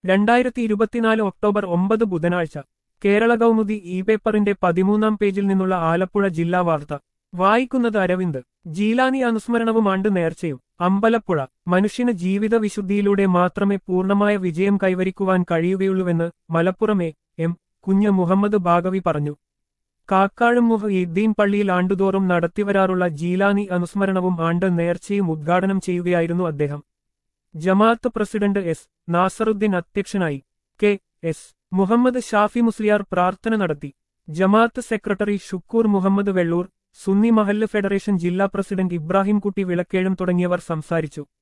രണ്ടായിരത്തി ഇരുപത്തിനാല് ഒക്ടോബർ ഒമ്പത് ബുധനാഴ്ച കേരള കൗമുദി ഇ പേപ്പറിന്റെ പതിമൂന്നാം പേജിൽ നിന്നുള്ള ആലപ്പുഴ ജില്ലാ വാർത്ത വായിക്കുന്നത് അരവിന്ദ് ജീലാനി അനുസ്മരണവും ആണ്ട് നേർച്ചയും അമ്പലപ്പുഴ മനുഷ്യന് ജീവിത വിശുദ്ധിയിലൂടെ മാത്രമേ പൂർണ്ണമായ വിജയം കൈവരിക്കുവാൻ കഴിയുകയുള്ളൂവെന്ന് മലപ്പുറം എ എം കുഞ്ഞ് മുഹമ്മദ് ബാഗവി പറഞ്ഞു കാക്കാഴുമുഹ ഇദ്ദീൻ പള്ളിയിൽ ആണ്ടുതോറും നടത്തിവരാറുള്ള ജീലാനി അനുസ്മരണവും ആണ്ട് നേർച്ചയും ഉദ്ഘാടനം ചെയ്യുകയായിരുന്നു അദ്ദേഹം ജമാഅത്ത് പ്രസിഡന്റ് എസ് നാസറുദ്ദീൻ അധ്യക്ഷനായി കെ എസ് മുഹമ്മദ് ഷാഫി മുസ്ലിയാർ പ്രാർത്ഥന നടത്തി ജമാഅത്ത് സെക്രട്ടറി ഷുക്കൂർ മുഹമ്മദ് വെള്ളൂർ സുന്നി മഹല്ല് ഫെഡറേഷൻ ജില്ലാ പ്രസിഡന്റ് ഇബ്രാഹിം കുട്ടി വിളക്കേഴും തുടങ്ങിയവർ സംസാരിച്ചു